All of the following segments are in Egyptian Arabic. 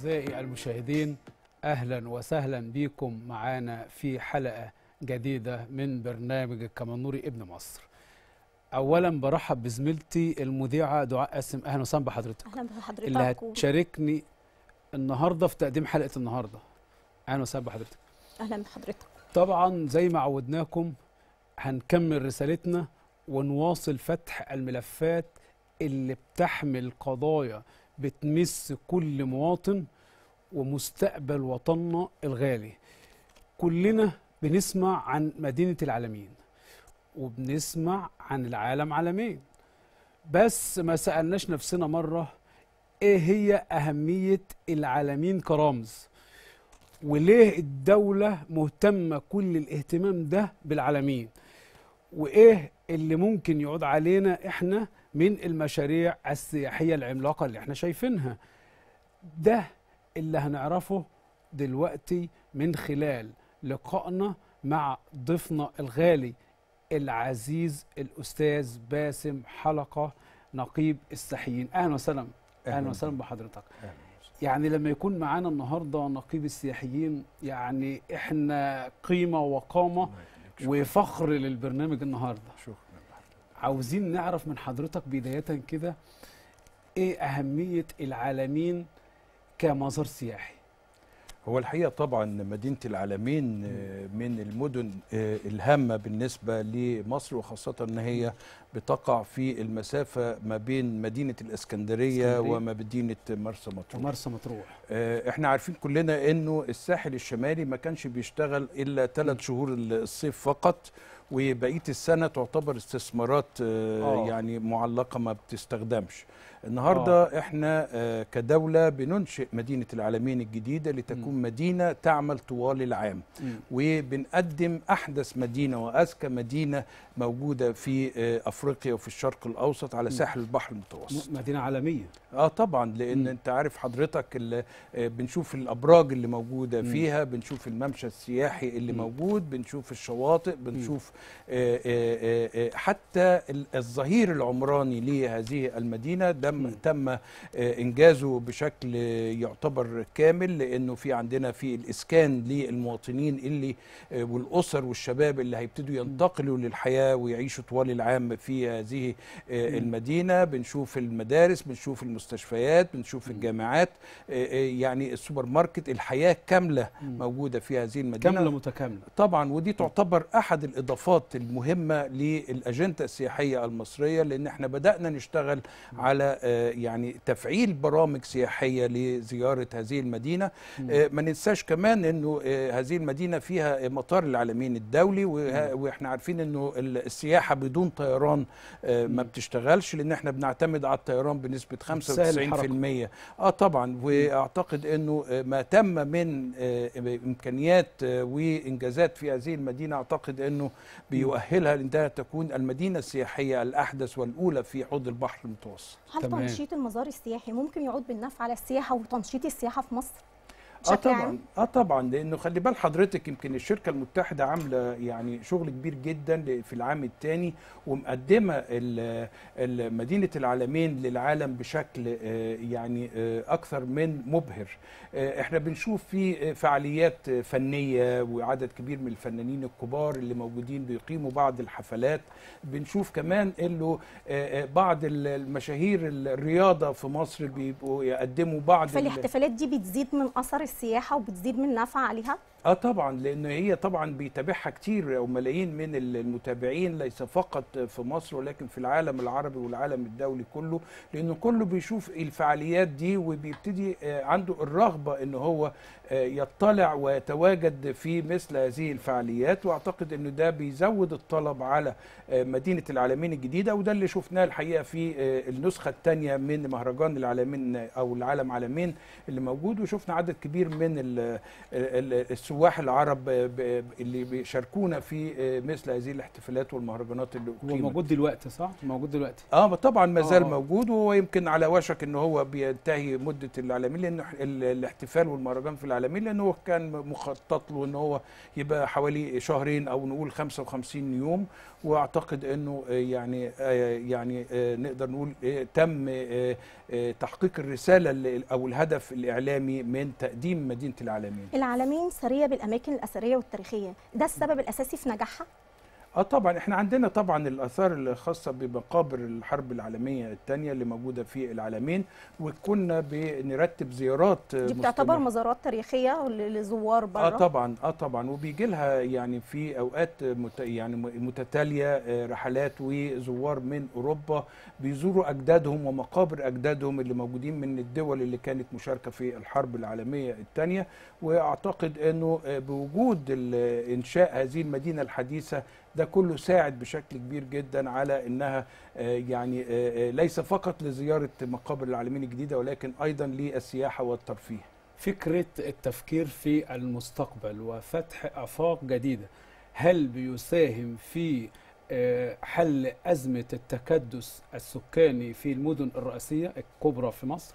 أعزائي المشاهدين أهلا وسهلا بكم معانا في حلقة جديدة من برنامج الكمنوري ابن مصر أولا برحب بزميلتي المذيعة دعاء قاسم أهلا وسهلا بحضرتك اهلا بحضرتك اللي و- هتشاركني النهاردة في تقديم حلقة النهاردة أهلا وسهلا بحضرتك اهلا بحضرتك طبعا زي ما عودناكم هنكمل رسالتنا ونواصل فتح الملفات اللي بتحمل قضايا بتمس كل مواطن ومستقبل وطننا الغالي كلنا بنسمع عن مدينة العالمين وبنسمع عن العالم عالمين بس ما سألناش نفسنا مرة ايه هي أهمية العالمين كرمز وليه الدولة مهتمة كل الاهتمام ده بالعالمين وايه اللي ممكن يعود علينا احنا من المشاريع السياحية العملاقة اللي احنا شايفينها ده اللي هنعرفه دلوقتي من خلال لقائنا مع ضيفنا الغالي العزيز الأستاذ باسم حلقة نقيب السحيين أهلا وسهلا أهلا وسهلا بحضرتك أهلاً. يعني لما يكون معانا النهارده نقيب السياحيين يعني احنا قيمه وقامه الله يخليك. شكراً. وفخر للبرنامج النهارده شكرا لحضرتك. عاوزين نعرف من حضرتك بدايه كده ايه اهميه العالمين كمزار سياحي هو الحقيقه طبعا مدينه العالمين آه، من المدن آه، الهامه بالنسبه لمصر وخاصه ان هي بتقع في المسافه ما بين مدينه الاسكندريه اسكندرية. وما مدينه مرسى مطروح ومرسى مطروح آه، احنا عارفين كلنا انه الساحل الشمالي ما كانش بيشتغل الا ثلاث شهور الصيف فقط وبقيه السنه تعتبر استثمارات آه، آه. يعني معلقه ما بتستخدمش النهارده آه. احنا آه، كدوله بننشئ مدينه العالمين الجديده لتكون مدينه تعمل طوال العام مم. وبنقدم احدث مدينه واذكى مدينه موجوده في آه، افريقيا وفي الشرق الاوسط على م. ساحل البحر المتوسط م- مدينه عالميه اه طبعا لان مم. انت عارف حضرتك ال- آه، بنشوف الابراج اللي موجوده مم. فيها بنشوف الممشى السياحي اللي مم. موجود بنشوف الشواطئ بنشوف آه، آه، آه، آه، حتى ال- الظهير العمراني لهذه المدينه دم مم. تم آه، انجازه بشكل آه، يعتبر كامل لانه في عندنا في الاسكان للمواطنين اللي آه، والاسر والشباب اللي هيبتدوا ينتقلوا للحياه ويعيشوا طوال العام في هذه آه، مم. المدينه بنشوف المدارس بنشوف المستشفيات بنشوف مم. الجامعات آه، آه، يعني السوبر ماركت الحياه كامله مم. موجوده في هذه المدينه كامله متكامله طبعا ودي تعتبر احد الاضافات المهمه للاجنده السياحيه المصريه لان احنا بدانا نشتغل على آه، يعني تفعيل برامج سياحيه لزياره هذه المدينه مم. آه، ما ننساش كمان انه آه، هذه المدينه فيها مطار العالمين الدولي وه- واحنا عارفين انه ال- السياحه بدون طيران آه، ما مم. بتشتغلش لان احنا بنعتمد على الطيران بنسبه بتسهل الحركة. 95% اه طبعا واعتقد انه آه، ما تم من آه، امكانيات آه، وانجازات في هذه المدينه اعتقد انه بيؤهلها لانها تكون المدينه السياحيه الاحدث والاولى في حوض البحر المتوسط هل تمام. تنشيط المزار السياحي ممكن يعود بالنفع على السياحه وتنشيط السياحه في مصر اه بشكل طبعا عام اه طبعا لانه خلي بال حضرتك يمكن الشركه المتحده عامله يعني شغل كبير جدا ل- في العام الثاني ومقدمه ال- ال- مدينه العالمين للعالم بشكل آه، يعني آه، اكثر من مبهر آه، احنا بنشوف في آه، فعاليات آه، فنيه وعدد كبير من الفنانين الكبار اللي موجودين بيقيموا بعض الحفلات بنشوف كمان انه آه، آه، بعض ال- المشاهير الرياضه في مصر بيبقوا يقدموا بعض ال- فالاحتفالات دي بتزيد من اثر السياحه وبتزيد من نفع عليها اه طبعا لان هي طبعا بيتابعها كتير او ملايين من المتابعين ليس فقط في مصر ولكن في العالم العربي والعالم الدولي كله لانه كله بيشوف الفعاليات دي وبيبتدي آه، عنده الرغبه ان هو آه، يطلع ويتواجد في مثل هذه الفعاليات واعتقد انه ده بيزود الطلب على آه، مدينه العالمين الجديده وده اللي شفناه الحقيقه في آه، النسخه الثانيه من مهرجان العالمين او العالم عالمين اللي موجود وشفنا عدد كبير كبير من ال- ال- السواح العرب ب- اللي بيشاركونا في مثل هذه الاحتفالات والمهرجانات اللي هو أقيمت. موجود دلوقتي صح موجود دلوقتي اه طبعا ما زال آه. موجود ويمكن على وشك ان هو بينتهي مده العالمين لان ال- الاحتفال والمهرجان في العالمين لانه هو كان مخطط له ان هو يبقى حوالي شهرين او نقول 55 يوم واعتقد انه آه، يعني آه، يعني آه، نقدر نقول آه، تم آه، آه، تحقيق الرساله اللي- او الهدف الاعلامي من تقديم مدينه العالمين العالمين سريه بالاماكن الاثريه والتاريخيه ده السبب الاساسي في نجاحها اه طبعا احنا عندنا طبعا الاثار الخاصه بمقابر الحرب العالميه الثانيه اللي موجوده في العالمين وكنا بنرتب زيارات دي بتعتبر مستمرة. مزارات تاريخيه ل- لزوار بره اه طبعا اه طبعا وبيجي لها يعني في اوقات مت يعني م- متتاليه آه، رحلات وزوار من اوروبا بيزوروا اجدادهم ومقابر اجدادهم اللي موجودين من الدول اللي كانت مشاركه في الحرب العالميه الثانيه واعتقد انه آه، بوجود ال- انشاء هذه المدينه الحديثه ده كله ساعد بشكل كبير جدا على انها آه، يعني آه، آه، ليس فقط لزياره مقابر العالمين الجديده ولكن ايضا للسياحه والترفيه فكرة التفكير في المستقبل وفتح آفاق جديدة هل بيساهم في آه، حل أزمة التكدس السكاني في المدن الرئيسية الكبرى في مصر؟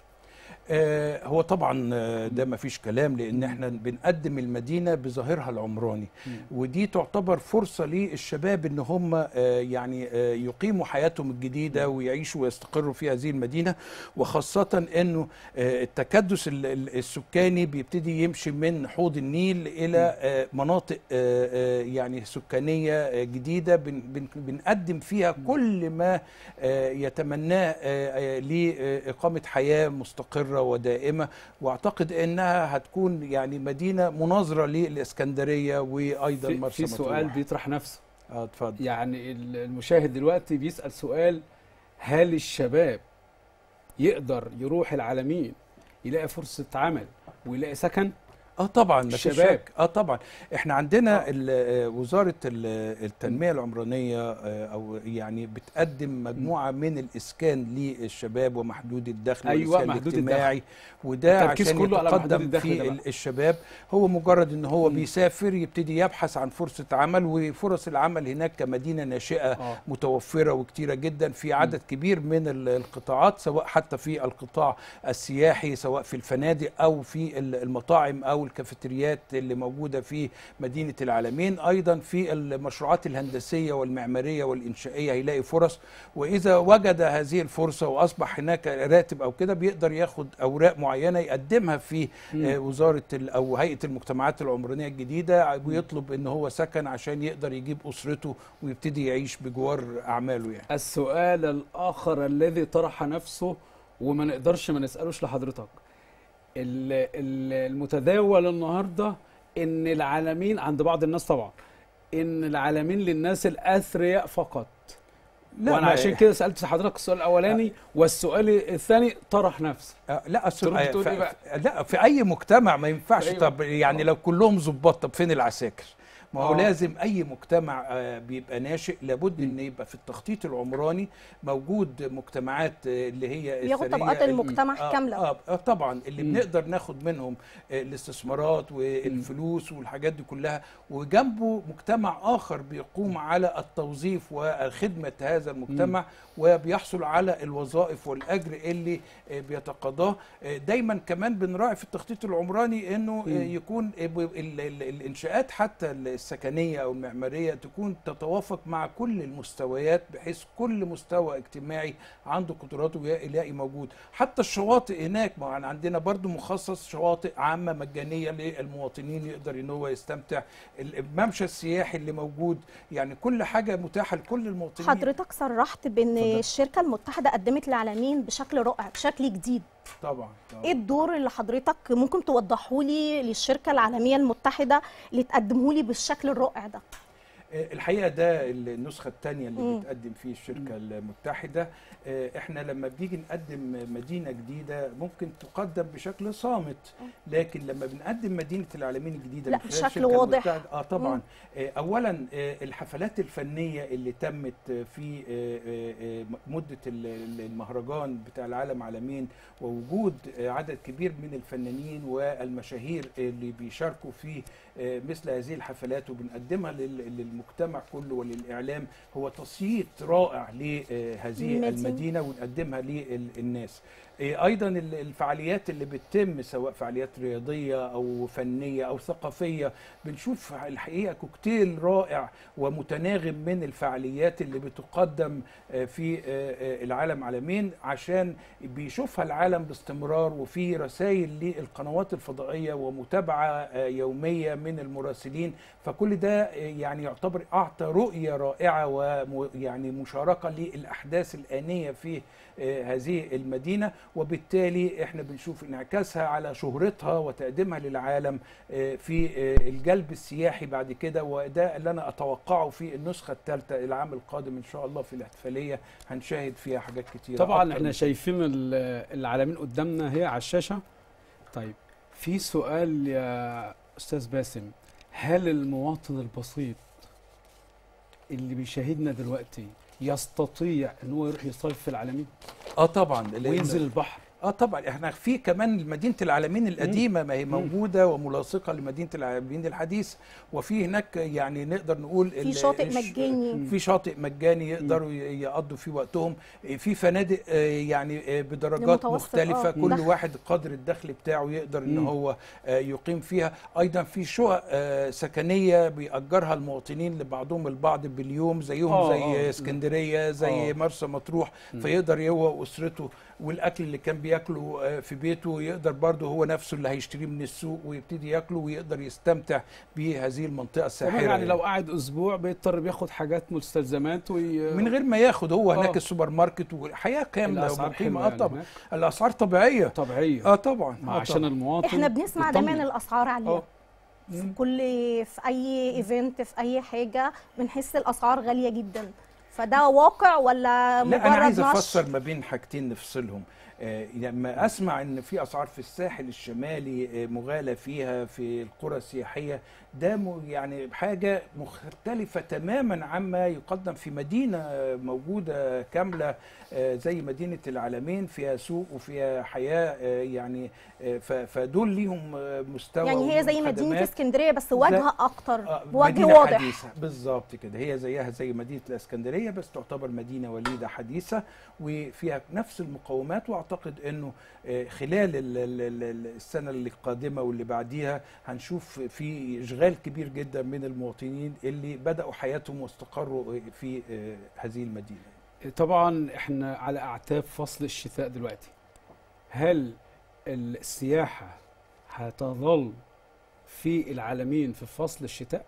آه، هو طبعا آه، ده ما فيش كلام لان احنا بنقدم المدينه بظاهرها العمراني ودي تعتبر فرصه للشباب ان هم آه، يعني آه، يقيموا حياتهم الجديده ويعيشوا ويستقروا في هذه المدينه وخاصه انه آه، التكدس ال- ال- السكاني بيبتدي يمشي من حوض النيل الى آه، مناطق آه، آه، يعني سكانيه آه، جديده بن- بن- بنقدم فيها كل ما آه، يتمناه آه، آه، لإقامة حياة مستقرة ودائمة واعتقد انها هتكون يعني مدينة مناظرة للإسكندرية وأيضا في, مرسى في سؤال مطروح. بيطرح نفسه اه اتفضل يعني ال- المشاهد دلوقتي بيسأل سؤال هل الشباب يقدر يروح العالمين يلاقي فرصة عمل ويلاقي سكن؟ اه طبعا ما فيش الشباب. شك اه طبعا احنا عندنا آه. ال- آه، وزاره ال- التنميه العمرانيه آه، او يعني بتقدم مجموعه من الاسكان للشباب ومحدود الدخل أيوة، والإسكان محدود الاجتماعي وده التركيز عشان كله على محدود يتقدم الدخل في ده بقى. ال- الشباب هو مجرد ان هو مم. بيسافر يبتدي يبحث عن فرصه عمل وفرص العمل هناك كمدينه ناشئه آه. متوفره وكتيره جدا في عدد كبير من ال- القطاعات سواء حتى في القطاع السياحي سواء في الفنادق او في ال- المطاعم او الكافيتريات اللي موجوده في مدينه العالمين ايضا في المشروعات الهندسيه والمعماريه والانشائيه هيلاقي فرص واذا وجد هذه الفرصه واصبح هناك راتب او كده بيقدر ياخد اوراق معينه يقدمها في مم. آه، وزاره ال- او هيئه المجتمعات العمرانيه الجديده ويطلب ان هو سكن عشان يقدر يجيب اسرته ويبتدي يعيش بجوار اعماله يعني السؤال الآخر الذي طرح نفسه وما نقدرش ما نسألوش لحضرتك ال- ال- المتداول النهاردة إن العالمين عند بعض الناس طبعا إن العالمين للناس الأثرياء فقط وأنا ما- عشان كده سألت حضرتك السؤال الأولاني والسؤال الثاني طرح نفسه آه، لا أصل ترد آه، تقول ف- إيه بقى؟ ف- لا في اي مجتمع ما ينفعش أيوة. طب يعني آه. لو كلهم ظباط طب فين العساكر ما هو آه. لازم اي مجتمع آه، بيبقى ناشئ لابد مم. ان يبقى في التخطيط العمراني موجود مجتمعات آه، اللي هي بياخد الثرية طبقات ال- المجتمع آه كامله آه آه طبعا اللي مم. بنقدر ناخد منهم آه، الاستثمارات والفلوس والحاجات دي كلها وجنبه مجتمع اخر بيقوم على التوظيف وخدمه هذا المجتمع وبيحصل على الوظائف والاجر اللي آه، بيتقاضاه آه، دايما كمان بنراعي في التخطيط العمراني انه آه، مم. يكون آه، ب- ال- ال- الانشاءات حتى السكنيه او المعماريه تكون تتوافق مع كل المستويات بحيث كل مستوى اجتماعي عنده قدراته يلاقي موجود حتى الشواطئ هناك ما يعني عندنا برضو مخصص شواطئ عامه مجانيه للمواطنين يقدر ان هو يستمتع الممشى السياحي اللي موجود يعني كل حاجه متاحه لكل المواطنين حضرتك صرحت بان اتفضل. الشركه المتحده قدمت للعالمين بشكل رائع بشكل جديد طبعا, طبعا. ايه الدور اللي حضرتك ممكن توضحه لي للشركه العالميه المتحده اللي تقدمه لي بالشكل الرائع ده آه، الحقيقه ده النسخه الثانيه اللي مم. بتقدم فيه الشركه المتحده آه، احنا لما بنيجي نقدم مدينه جديده ممكن تقدم بشكل صامت لكن لما بنقدم مدينه العالمين الجديده لا، من خلال بشكل الشركة واضح. المتحدة- اه طبعا مم. آه، اولا آه، الحفلات الفنيه اللي تمت آه، في آه، آه، آه، مده ال- ال- المهرجان بتاع العالم عالمين ووجود آه، عدد كبير من الفنانين والمشاهير اللي بيشاركوا في آه، مثل هذه الحفلات وبنقدمها لل- للمجتمع كله وللاعلام هو تصييت رائع لهذه المدينة. المدينه ونقدمها للناس آه، ايضا ال- الفعاليات اللي بتتم سواء فعاليات رياضيه او فنيه او ثقافيه بنشوف الحقيقه كوكتيل رائع ومتناغم من الفعاليات اللي بتقدم آه، في آه، آه، العالم عالمين عشان بيشوفها العالم باستمرار وفي رسائل للقنوات الفضائيه ومتابعه آه، يوميه من المراسلين فكل ده آه، يعني يعتبر اعطى رؤيه رائعه ويعني مشاركه للاحداث الانيه في آه، هذه المدينه وبالتالي احنا بنشوف انعكاسها على شهرتها وتقديمها للعالم آه، في آه، الجلب السياحي بعد كده وده اللي انا اتوقعه في النسخه الثالثه العام القادم ان شاء الله في الاحتفاليه هنشاهد فيها حاجات كتيره طبعا أكتر احنا من- شايفين ال- العالمين قدامنا هي على الشاشه طيب في سؤال يا استاذ باسم هل المواطن البسيط اللي بيشاهدنا دلوقتي يستطيع ان هو يروح يصيف في العالمين اه طبعا لأن- وينزل البحر اه طبعا احنا في كمان مدينه العالمين القديمه ما هي مم. موجوده وملاصقه لمدينه العالمين الحديث وفي هناك يعني نقدر نقول في ال- شاطئ الش- مجاني في شاطئ مجاني يقدروا ي- يقضوا فيه وقتهم في فنادق آه، يعني آه، بدرجات لمتوسط، مختلفة آه، كل دخل. واحد قدر الدخل بتاعه يقدر ان مم. هو آه، يقيم فيها ايضا في شقق آه، سكنية بيأجرها المواطنين لبعضهم البعض باليوم زيهم آه، زي آه. اسكندرية زي آه. مرسى مطروح مم. فيقدر هو واسرته والاكل اللي كان بياكله آه، في بيته يقدر برضه هو نفسه اللي هيشتريه من السوق ويبتدي ياكله ويقدر يستمتع بهذه المنطقة الساحرة كمان يعني لو قاعد اسبوع بيضطر بياخد حاجات مستلزمات وي... من غير ما ياخد هو هناك آه. السوبر ماركت وحياه كامله الاسعار ومقيمه حلوه اه يعني طبعا هناك. الاسعار طبيعيه طبيعيه اه طبعا ما آه عشان طبعا. المواطن احنا بنسمع يطمن. دايما الاسعار عاليه اه في كل في اي ايفنت في اي حاجه بنحس الاسعار غاليه جدا فده واقع ولا مجرد لا انا عايز نشر؟ افسر ما بين حاجتين نفصلهم آه، لما اسمع ان في اسعار في الساحل الشمالي آه، مغالى فيها في القرى السياحيه ده م- يعني حاجه مختلفه تماما عما يقدم في مدينه آه، موجوده كامله آه، زي مدينه العالمين فيها سوق وفيها حياه آه، يعني آه، ف- فدول ليهم آه، مستوى يعني هي وليهم زي مدينه خدمات. اسكندريه بس وجهها اكتر آه، بوجه مدينة واضح حديثة بالظبط كده هي زيها زي مدينة الإسكندرية بس تعتبر مدينة وليدة حديثة وفيها نفس المقومات وأعتقد أنه آه، خلال ال- ال- ال- السنة اللي القادمة واللي بعديها هنشوف في إشغال كبير جدا من المواطنين اللي بدأوا حياتهم واستقروا في آه، هذه المدينة طبعا احنا على اعتاب فصل الشتاء دلوقتي هل السياحه هتظل في العالمين في فصل الشتاء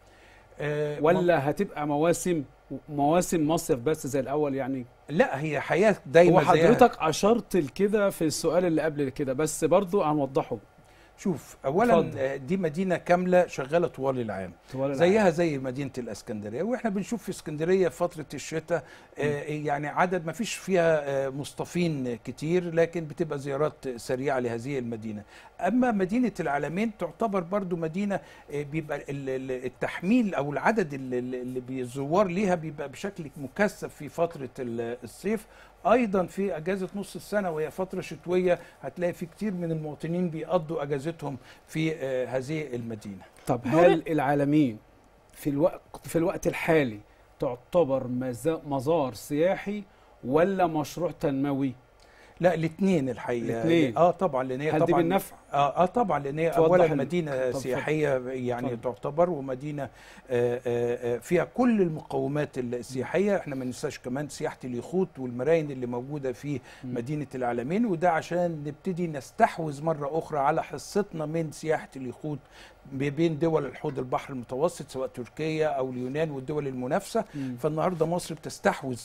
آه، ولا هتبقى مواسم مواسم مصيف بس زي الاول يعني لا هي حياة دايما هو زيها. حضرتك اشرت لكده في السؤال اللي قبل كده بس برضو هنوضحه شوف أولا اتفضل. آه، دي مدينة كاملة شغالة طوال العام طوال العام. زيها زي مدينه الاسكندريه واحنا بنشوف في اسكندريه في فتره الشتاء آه، يعني عدد ما فيش فيها آه، مصطفين كتير لكن بتبقى زيارات سريعه لهذه المدينه اما مدينه العالمين تعتبر برضو مدينه آه، بيبقى ال- ال- التحميل او العدد اللي- اللي بالزوار ليها بيبقى بشكل مكثف في فتره ال- الصيف ايضا في اجازه نص السنه وهي فتره شتويه هتلاقي في كتير من المواطنين بيقضوا اجازتهم في آه، هذه المدينه طب دور- هل العالمين في الوقت في الوقت الحالي تعتبر مزا- مزار سياحي ولا مشروع تنموي لا الاثنين الحقيقه الاتنين. اه طبعا لان هي هل دي طبعا بالنفع اه, آه طبعا لان هي توضح اولا ال- مدينه طب سياحيه يعني اتفضل. تعتبر ومدينه آه آه آه فيها كل المقومات السياحيه احنا ما ننساش كمان سياحه اليخوت والمراين اللي موجوده في مم. مدينه العالمين وده عشان نبتدي نستحوذ مره اخرى على حصتنا من سياحه اليخوت بين دول الحوض البحر المتوسط سواء تركيا او اليونان والدول المنافسه مم. فالنهارده مصر بتستحوذ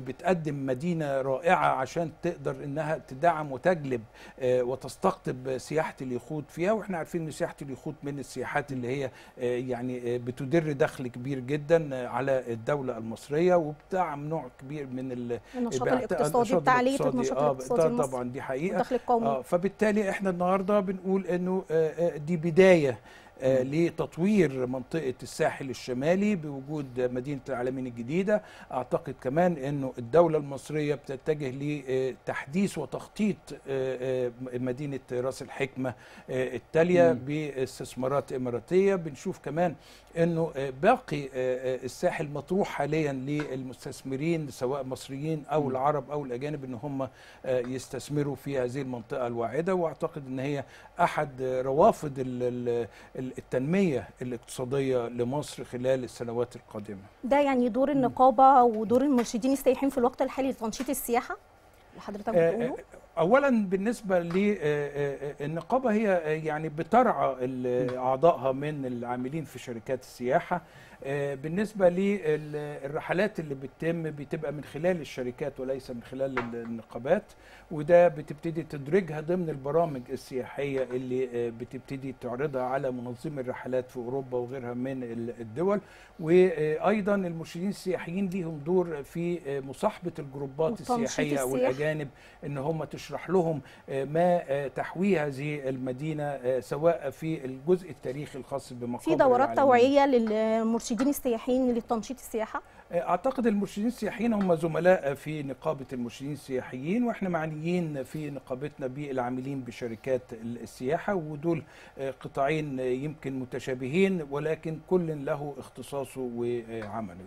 وبتقدم مدينه رائعه عشان تقدر انها تدعم وتجلب آه، وتستقطب سياحه سياحه اليخوت فيها واحنا عارفين ان سياحه اليخوت من السياحات اللي هي آه، يعني آه، بتدر دخل كبير جدا آه، على الدوله المصريه وبتدعم نوع كبير من ال- النشاط البيع- الاقتصادي النشاط بتعليه الاقتصادي. النشاط آه، الاقتصادي ده المصري طبعا دي حقيقه والدخل القومي اه فبالتالي احنا النهارده بنقول انه آه، آه، دي بدايه آه، لتطوير منطقة الساحل الشمالي بوجود مدينة العالمين الجديدة أعتقد كمان أنه الدولة المصرية بتتجه لتحديث وتخطيط آه، آه، مدينة راس الحكمة آه، التالية مم. باستثمارات إماراتية بنشوف كمان أنه آه، باقي آه، آه، الساحل مطروح حاليا للمستثمرين سواء مصريين أو مم. العرب أو الأجانب أن هم آه، يستثمروا في هذه المنطقة الواعدة وأعتقد أن هي أحد روافد ال- ال- ال- التنمية الاقتصادية لمصر خلال السنوات القادمة ده يعني دور النقابه ودور المرشدين السياحيين في الوقت الحالي لتنشيط السياحه اللي حضرتك آه، بتقوله اولا بالنسبه للنقابه هي آه، يعني بترعى ال- اعضائها من العاملين في شركات السياحه آه، بالنسبه للرحلات اللي بتتم بتبقى من خلال الشركات وليس من خلال ال- النقابات وده بتبتدي تدرجها ضمن البرامج السياحيه اللي آه، بتبتدي تعرضها على منظمي الرحلات في اوروبا وغيرها من ال- الدول وايضا المرشدين السياحيين ليهم دور في آه، مصاحبه الجروبات وتنشيط السياحيه السياحة. والاجانب ان هم تشرح لهم آه، ما آه، تحويه هذه المدينه آه، سواء في الجزء التاريخي الخاص بمقابر في دورات العالمين. توعيه للمرشدين السياحيين لتنشيط السياحه اعتقد المرشدين السياحيين هم زملاء في نقابه المرشدين السياحيين واحنا معنيين في نقابتنا بالعاملين بشركات السياحه ودول آه، قطاعين آه، يمكن متشابهين ولكن كل له اختصاصه وعمله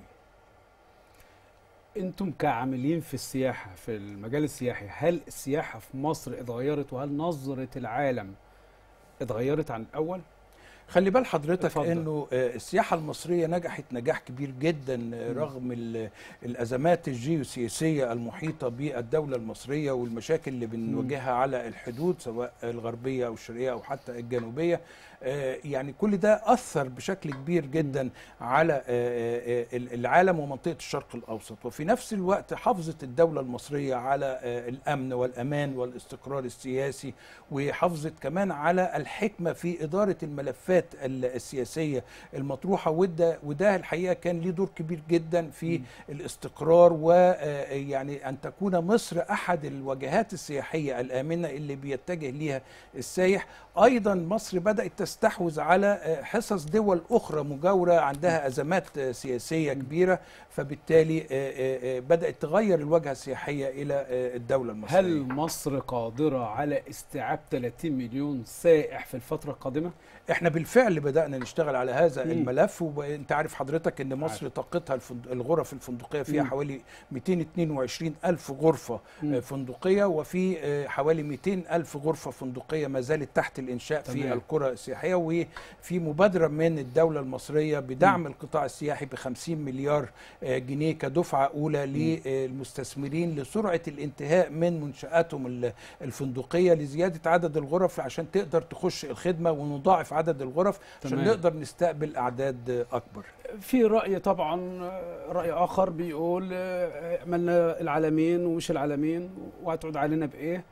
انتم كعاملين في السياحه في المجال السياحي هل السياحه في مصر اتغيرت وهل نظره العالم اتغيرت عن الاول خلي بال حضرتك اتفضل. انه آه، السياحه المصريه نجحت نجاح كبير جدا آه، مم. رغم ال- الازمات الجيوسياسيه المحيطه بالدوله المصريه والمشاكل اللي بنواجهها على الحدود سواء الغربيه او الشرقيه او حتى الجنوبيه آه، يعني كل ده اثر بشكل كبير جدا على آه، آه، آه، العالم ومنطقه الشرق الاوسط وفي نفس الوقت حافظت الدوله المصريه على آه، الامن والامان والاستقرار السياسي وحافظت كمان على الحكمه في اداره الملفات ال- السياسيه المطروحه وده وده الحقيقه كان ليه دور كبير جدا في مم. الاستقرار ويعني ان تكون مصر احد الوجهات السياحيه الامنه اللي بيتجه ليها السايح ايضا مصر بدات تستحوذ على آه، حصص دول اخرى مجاوره عندها ازمات آه، سياسيه كبيره فبالتالي آه، آه، آه، بدات تغير الواجهه السياحيه الى آه، الدوله المصريه هل مصر قادره على استيعاب 30 مليون سائح في الفتره القادمه احنا بالفعل بدأنا نشتغل على هذا مم. الملف وانت عارف حضرتك ان مصر عارف. طاقتها الفند... الغرف الفندقية فيها مم. حوالي 222 ألف غرفة مم. آه، فندقية وفي آه، حوالي 200 ألف غرفة فندقية ما زالت تحت الإنشاء في تمام. القرى السياحية وفي مبادرة من الدولة المصرية بدعم القطاع السياحي ب 50 مليار آه، جنيه كدفعة أولى للمستثمرين لسرعة الانتهاء من منشآتهم ال- الفندقية لزيادة عدد الغرف عشان تقدر تخش الخدمة ونضاعف عدد الغرف عشان تمام. نقدر نستقبل أعداد آه، أكبر في رأي طبعا آه، رأي آخر بيقول آه، عملنا العالمين ومش العالمين وهتعود علينا بإيه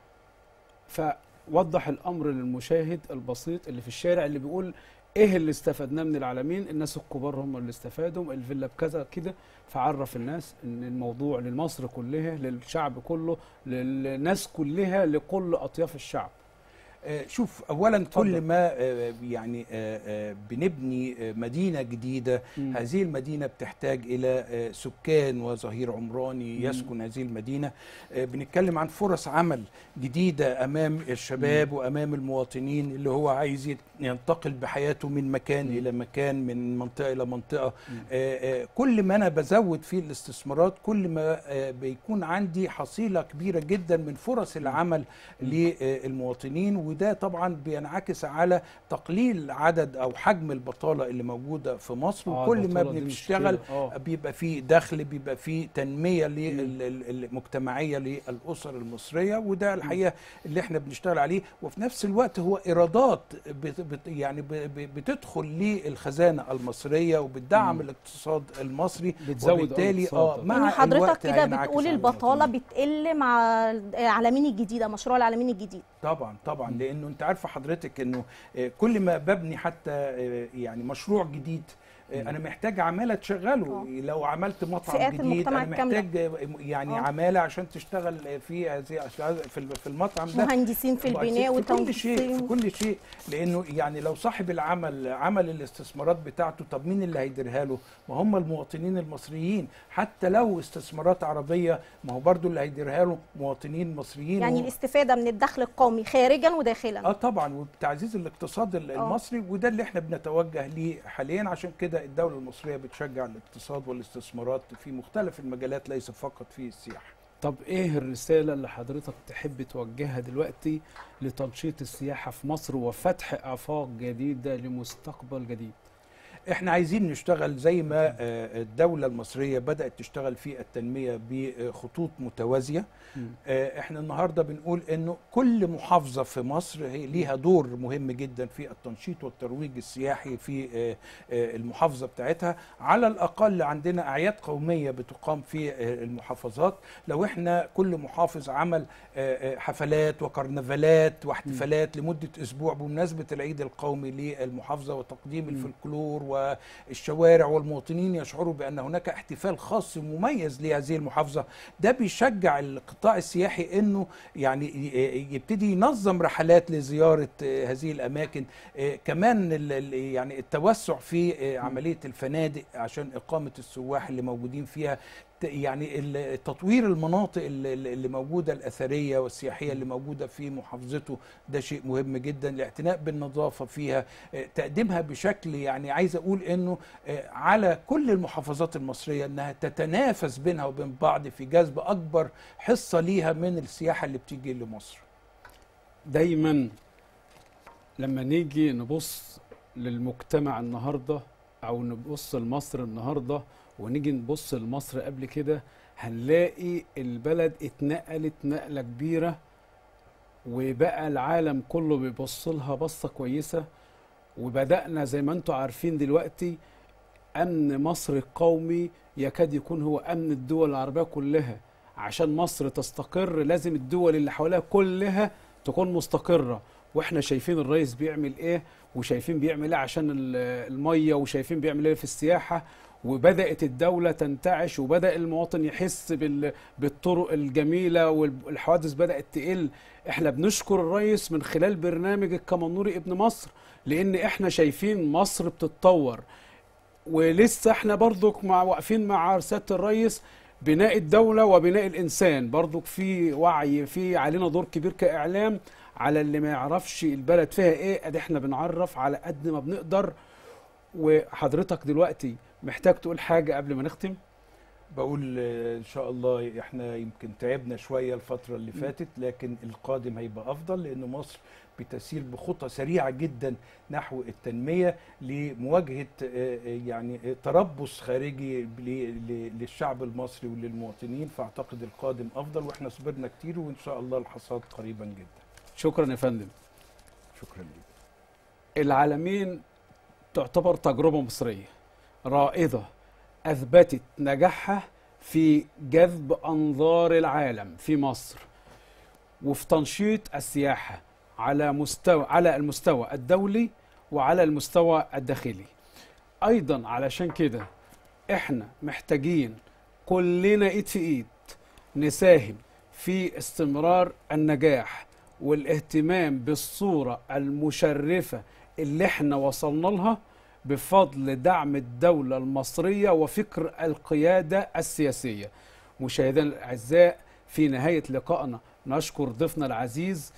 فوضح الأمر للمشاهد البسيط اللي في الشارع اللي بيقول إيه اللي استفدناه من العالمين الناس الكبار هم اللي استفادوا الفيلا بكذا كده فعرف الناس ان الموضوع لمصر كلها للشعب كله للناس كلها لكل أطياف الشعب آه، شوف اولا اتفضل. كل ما آه، يعني آه، آه، بنبني آه، مدينه جديده مم. هذه المدينه بتحتاج الى آه، سكان وظهير عمراني مم. يسكن هذه المدينه آه، بنتكلم عن فرص عمل جديده امام الشباب وامام المواطنين اللي هو عايز يت- ينتقل بحياته من مكان مم. الى مكان من منطقه الى منطقه مم. آه، آه، كل ما انا بزود في الاستثمارات كل ما آه، بيكون عندي حصيله كبيره جدا من فرص العمل للمواطنين وده طبعا بينعكس على تقليل عدد او حجم البطاله اللي موجوده في مصر آه، وكل ما البطالة دي بنشتغل مشكلة. آه. بيبقى فيه دخل بيبقى فيه تنميه لل- ال- المجتمعيه للاسر المصريه وده الحقيقه اللي احنا بنشتغل عليه وفي نفس الوقت هو ايرادات بت بت يعني ب- ب- بتدخل للخزانه المصريه وبتدعم مم. الاقتصاد المصري بتزود وبالتالي الاقتصاد اه ده. مع يعني حضرتك الوقت كده هينعكس بتقول على البطاله المواطنين. بتقل مع العالمين الجديده مشروع العالمين الجديد طبعا طبعا مم. لانه انت عارفه حضرتك انه آه، كل ما ببني حتى آه، يعني مشروع جديد آه، مم. انا محتاج عماله تشغله آه. لو عملت مطعم فئات جديد المجتمع انا الكاملة. محتاج آه، يعني آه. عماله عشان تشتغل في هذه في ال- في المطعم ده مهندسين في البناء في كل شيء في والتنظيم كل شيء لانه يعني لو صاحب العمل عمل الاستثمارات بتاعته طب مين اللي هيديرها له؟ ما هم المواطنين المصريين حتى لو استثمارات عربيه ما هو برضو اللي هيديرها له مواطنين مصريين يعني و- الاستفاده من الدخل القومي خارجا وداخلا اه طبعا وبتعزيز الاقتصاد ال- آه. المصري وده اللي احنا بنتوجه ليه حاليا عشان كده الدوله المصريه بتشجع الاقتصاد والاستثمارات في مختلف المجالات ليس فقط في السياحه طب ايه الرسالة اللي حضرتك تحب توجهها دلوقتي لتنشيط السياحة في مصر وفتح آفاق جديدة لمستقبل جديد احنا عايزين نشتغل زي ما آه، الدولة المصرية بدأت تشتغل في التنمية بخطوط متوازية مم. آه، احنا النهاردة بنقول انه كل محافظة في مصر هي ليها دور مهم جدا في التنشيط والترويج السياحي في آه، آه، المحافظة بتاعتها على الأقل عندنا أعياد قومية بتقام في آه، المحافظات لو احنا كل محافظ عمل آه، آه، حفلات وكرنفالات واحتفالات لمدة أسبوع بمناسبة العيد القومي للمحافظة وتقديم مم. الفلكلور والشوارع والمواطنين يشعروا بأن هناك احتفال خاص مميز لهذه المحافظة ده بيشجع القطاع السياحي انه يعني ي- يبتدي ينظم رحلات لزياره آه، هذه الاماكن آه، كمان ال- ال- يعني التوسع في آه، عمليه الفنادق عشان اقامه السواح اللي موجودين فيها ت- يعني ال- تطوير المناطق ال- ال- اللي موجوده الاثريه والسياحيه اللي موجوده في محافظته ده شيء مهم جدا الاعتناء بالنظافه فيها آه، تقديمها بشكل يعني عايز اقول انه آه، على كل المحافظات المصريه انها تتنافس بينها وبين بعض في جذب اكبر حصه ليها من السياحه اللي بتيجي لمصر دايما لما نيجي نبص للمجتمع النهارده او نبص لمصر النهارده ونيجي نبص لمصر قبل كده هنلاقي البلد اتنقلت نقله كبيره وبقى العالم كله بيبص لها بصه كويسه وبدانا زي ما انتم عارفين دلوقتي امن مصر القومي يكاد يكون هو امن الدول العربيه كلها عشان مصر تستقر لازم الدول اللي حواليها كلها تكون مستقره واحنا شايفين الرئيس بيعمل ايه وشايفين بيعمل ايه عشان ال- الميه وشايفين بيعمل ايه في السياحه وبدات الدوله تنتعش وبدا المواطن يحس بال- بالطرق الجميله والحوادث بدات تقل احنا بنشكر الرئيس من خلال برنامج الكمنوري ابن مصر لان احنا شايفين مصر بتتطور ولسه احنا برضك مع واقفين مع سياده الرئيس بناء الدوله وبناء الانسان برضك في وعي في علينا دور كبير كاعلام على اللي ما يعرفش البلد فيها ايه ادي احنا بنعرف على قد ما بنقدر وحضرتك دلوقتي محتاج تقول حاجه قبل ما نختم بقول آه، ان شاء الله احنا يمكن تعبنا شويه الفتره اللي فاتت لكن القادم هيبقى افضل لان مصر بتسير بخطى سريعه جدا نحو التنميه لمواجهه آه، آه، يعني آه، تربص خارجي ل- ل- للشعب المصري وللمواطنين فاعتقد القادم افضل واحنا صبرنا كتير وان شاء الله الحصاد قريبا جدا شكرا يا فندم شكرا لك العالمين تعتبر تجربة مصرية رائدة أثبتت نجاحها في جذب أنظار العالم في مصر وفي تنشيط السياحة على مستوى على المستوى الدولي وعلى المستوى الداخلي أيضا علشان كده احنا محتاجين كلنا ايد في ايد نساهم في استمرار النجاح والاهتمام بالصورة المشرفة اللي احنا وصلنا لها بفضل دعم الدولة المصرية وفكر القيادة السياسية مشاهدينا الأعزاء في نهاية لقائنا نشكر ضيفنا العزيز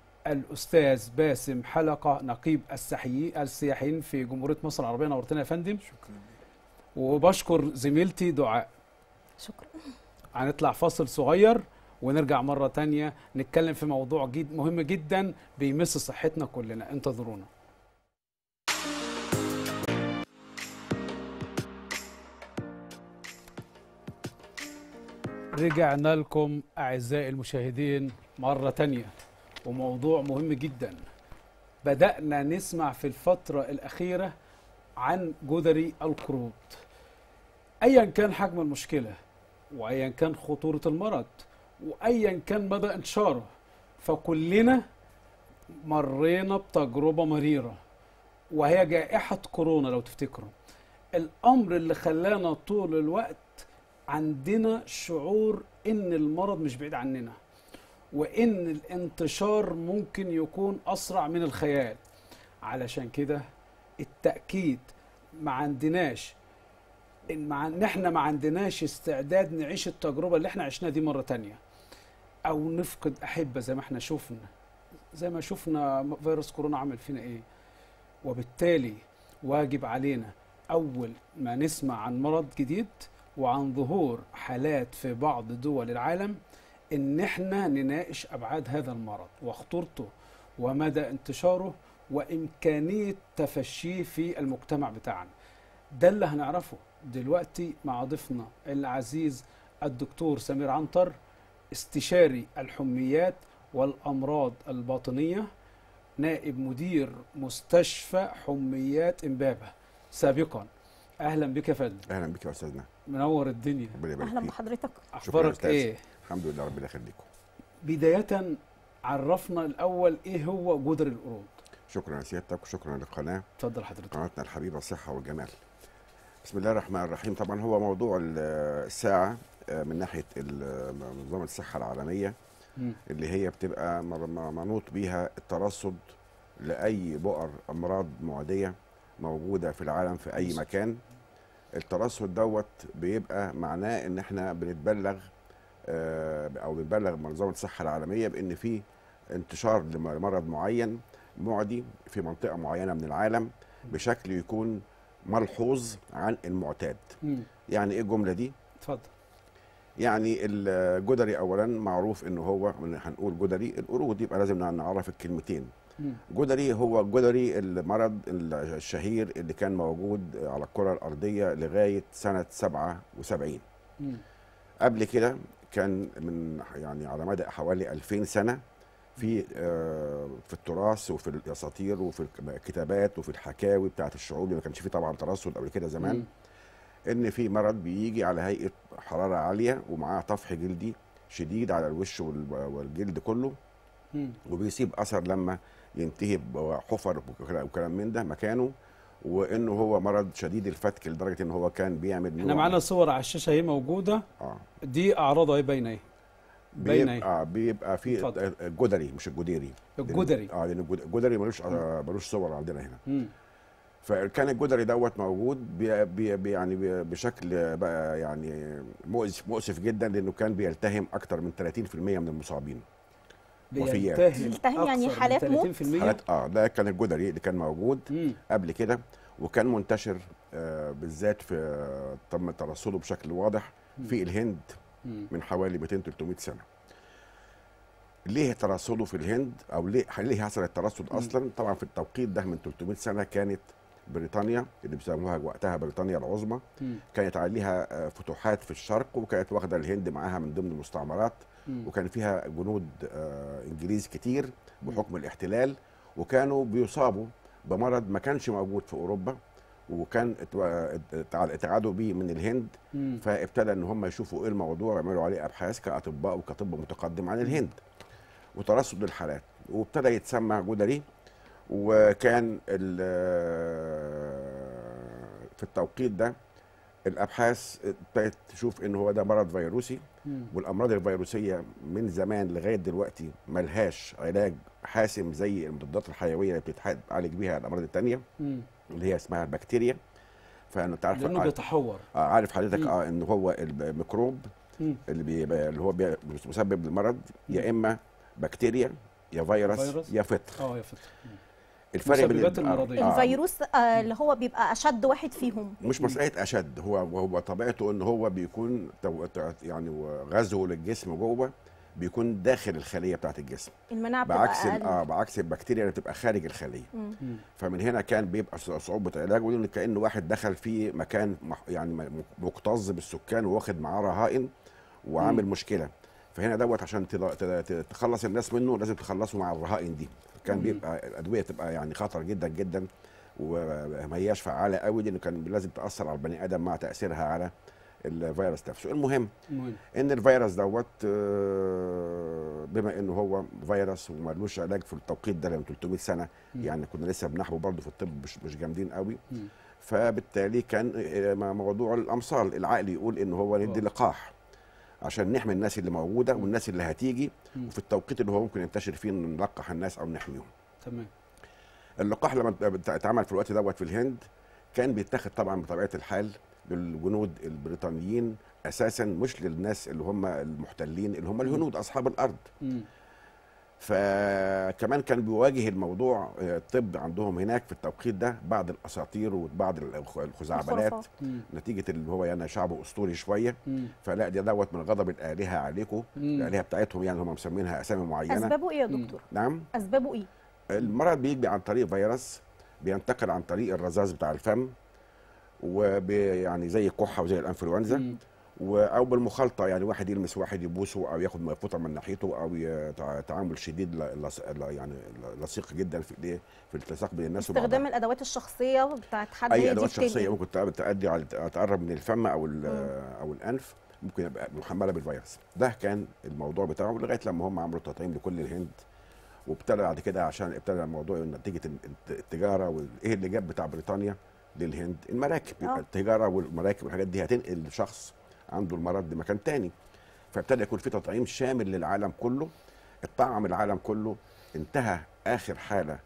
الأستاذ باسم حلقة نقيب السحيي السياحيين في جمهورية مصر العربية نورتنا يا فندم شكرا لك وبشكر زميلتي دعاء شكرا هنطلع فاصل صغير ونرجع مرة تانية نتكلم في موضوع جد مهم جدا بيمس صحتنا كلنا انتظرونا رجعنا لكم أعزائي المشاهدين مرة تانية وموضوع مهم جدا بدأنا نسمع في الفترة الأخيرة عن جدري القروض ايا كان حجم المشكله وايا كان خطوره المرض وايا كان مدى انتشاره فكلنا مرينا بتجربة مريرة وهي جائحة كورونا لو تفتكروا الأمر اللي خلانا طول الوقت عندنا شعور إن المرض مش بعيد عننا وإن الانتشار ممكن يكون أسرع من الخيال علشان كده التأكيد ما عندناش إن مع إن إحنا ما عندناش استعداد نعيش التجربة اللي إحنا عشناها دي مرة تانية أو نفقد أحبة زي ما إحنا شفنا زي ما شفنا فيروس كورونا عمل فينا إيه وبالتالي واجب علينا أول ما نسمع عن مرض جديد وعن ظهور حالات في بعض دول العالم إن إحنا نناقش أبعاد هذا المرض وخطورته ومدى انتشاره وإمكانية تفشيه في المجتمع بتاعنا ده اللي هنعرفه دلوقتي مع ضيفنا العزيز الدكتور سمير عنتر استشاري الحميات والأمراض الباطنية نائب مدير مستشفى حميات إمبابة سابقا أهلا بك يا فندم اهلا بك يا استاذنا منور الدنيا ربنا يبارك اهلا فيك بحضرتك شكرا يا أخبارك أستاذ. إيه؟ الحمد لله ربنا يخليكم بداية عرفنا الأول إيه هو جدر القرود شكرا لسيادتك وشكرا للقناه اتفضل حضرتك قناتنا الحبيبه الصحه والجمال بسم الله الرحمن الرحيم طبعا هو موضوع ال- الساعه آه، من ناحيه ال- منظمه الصحه العالميه مم. اللي هي بتبقى م- م- منوط بيها الترصد لاي بؤر امراض معديه موجوده في العالم في اي مظبوط. مكان الترصد دوت بيبقى معناه ان احنا بنتبلغ آه، او بنبلغ منظمه الصحه العالميه بان في انتشار لمرض معين معدي في منطقه معينه من العالم بشكل يكون ملحوظ عن المعتاد مم. يعني ايه الجمله دي اتفضل يعني الجدري اولا معروف انه هو من هنقول جدري القرود يبقى لازم نعرف الكلمتين مم. جدري هو جدري المرض الشهير اللي كان موجود على الكره الارضيه لغايه سنه 77 مم. قبل كده كان من يعني على مدى حوالي 2000 سنه في آه، في التراث وفي الاساطير وفي الكتابات وفي الحكاوي بتاعت الشعوب ما كانش في طبعا ترصد قبل كده زمان مم. ان في مرض بيجي على هيئه حراره عاليه ومعاه طفح جلدي شديد على الوش وال- والجلد كله مم. وبيسيب اثر لما ينتهي بحفر وكلام- وكلام من ده مكانه وانه هو مرض شديد الفتك لدرجه ان هو كان بيعمل احنا نوع- معانا صور على الشاشة اهي موجودة اه دي أعراضها ايه باينة ايه؟ باينة ايه؟ بيبقى بيبقى في اتفضل. الجدري مش الجديري الجدري اه لان الجد- الجدري ملوش آه، ملوش صور عندنا هنا مم. فكان الجدري دوت موجود بي بي بي يعني بي بشكل بقى يعني مؤسف مؤسف جدا لانه كان بيلتهم اكتر من 30% من المصابين وفيات. بيلتهم بيلتهم يعني أكثر من حالات موت؟ 30% حالات اه ده كان الجدري اللي كان موجود مم. قبل كده وكان منتشر آه بالذات في آه، تم ترصده بشكل واضح في الهند مم. من حوالي 200 300 سنه ليه ترصده في الهند او ليه ليه حصل الترصد مم. اصلا طبعا في التوقيت ده من 300 سنه كانت بريطانيا اللي بيسموها وقتها بريطانيا العظمى مم. كانت عليها آه، فتوحات في الشرق وكانت واخده الهند معاها من ضمن المستعمرات مم. وكان فيها جنود آه، انجليز كتير بحكم الاحتلال وكانوا بيصابوا بمرض ما كانش موجود في اوروبا وكان اتوا- اتع- اتعادوا بيه من الهند مم. فابتدى ان هم يشوفوا ايه الموضوع ويعملوا عليه ابحاث كاطباء وكطب متقدم عن الهند وترصد الحالات وابتدى يتسمى جدري وكان ال- في التوقيت ده الابحاث ابتدت تشوف ان هو ده مرض فيروسي مم. والامراض الفيروسيه من زمان لغايه دلوقتي ملهاش علاج حاسم زي المضادات الحيويه اللي بتتعالج بيها الامراض التانية مم. اللي هي اسمها البكتيريا فانه تعرف لأنه آه، بيتحور آه عارف حضرتك مم. اه ان هو الميكروب مم. اللي بيبقى اللي هو بي- مسبب للمرض يا اما بكتيريا يا فيروس, فيروس. يا فطر اه يا فترة مم. الفرق بين المسببات ال- المرضية. آه، الفيروس آه اللي هو بيبقى اشد واحد فيهم مش مساله اشد هو وهو طبيعته ان هو بيكون تو- تو- يعني غزوه للجسم جوه بيكون داخل الخليه بتاعت الجسم المناعه بتبقى بعكس ال- اقل اه بعكس البكتيريا اللي بتبقى خارج الخليه مم. مم. فمن هنا كان بيبقى ص- صعوبه علاجه لان كانه واحد دخل في مكان مح- يعني م- مكتظ بالسكان واخد معاه رهائن وعامل مم. مشكله فهنا دوت عشان تض- ت- ت- تخلص الناس منه لازم تخلصوا مع الرهائن دي كان مم. بيبقى الادويه تبقى يعني خطر جدا جدا وما هياش فعاله قوي لانه كان لازم تاثر على البني ادم مع تاثيرها على الفيروس نفسه المهم المهم ان الفيروس دوت آه، بما انه هو فيروس ومالوش علاج في التوقيت ده من 300 سنه مم. يعني كنا لسه بنحبه برضه في الطب مش مش جامدين قوي مم. فبالتالي كان آه، م- موضوع الامصال العقل يقول ان هو ندي آه. لقاح عشان نحمي الناس اللي موجوده مم. والناس اللي هتيجي مم. وفي التوقيت اللي هو ممكن ينتشر فيه نلقح الناس او نحميهم تمام اللقاح لما ات- اتعمل في الوقت دوت في الهند كان بيتاخد طبعا بطبيعه الحال للجنود البريطانيين اساسا مش للناس اللي هم المحتلين اللي هم الهنود اصحاب الارض مم. فكمان كان بيواجه الموضوع آه، الطب عندهم هناك في التوقيت ده بعض الاساطير وبعض الخ- الخزعبلات الخرافات. مم. نتيجه اللي هو يعني شعب اسطوري شويه مم. فلا ده دوت من غضب الالهه عليكم مم. الالهه بتاعتهم يعني هم مسمينها اسامي معينه اسبابه ايه يا مم. دكتور نعم اسبابه ايه المرض بيجي عن طريق فيروس بينتقل عن طريق الرذاذ بتاع الفم ويعني زي الكحه وزي الانفلونزا مم. و- او بالمخالطه يعني واحد يلمس واحد يبوسه او ياخد فوطه من ناحيته او يتع- تعامل شديد ل- لص- ل- يعني لصيق جدا في الايه في الالتصاق بين الناس استخدام وبعضها. الادوات الشخصيه بتاعت حد اي هي دي ادوات بتنقل. شخصيه ممكن تق- تؤدي على تقرب من الفم او ال- او الانف ممكن يبقى محمله بالفيروس ده كان الموضوع بتاعه لغايه لما هم عملوا تطعيم لكل الهند وابتدى بعد كده عشان ابتدى الموضوع نتيجه الت- التجاره وايه اللي جاب بتاع بريطانيا للهند المراكب يبقى آه. التجاره والمراكب والحاجات دي هتنقل شخص عنده المرض لمكان تاني فابتدى يكون في تطعيم شامل للعالم كله اتطعم العالم كله انتهى اخر حاله